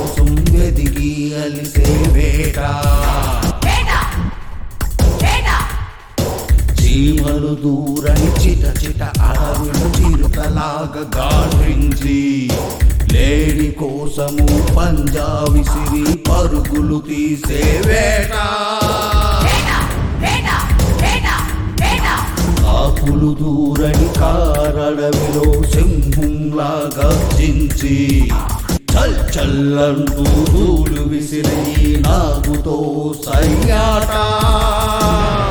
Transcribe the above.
కోసం వెదిగి అలిసే వేట చీమలు దూరని చిట చిట అడవులు చిరుతలాగా గాలించి లేడి కోసము పంజా విసిరి పరుగులు తీసే వేట ఆకులు దూరని కారడవిలో సింహంలా గర్జించి చల్ చల్లంటూ ధూళి విసిరి నాగుతో సయ్యాట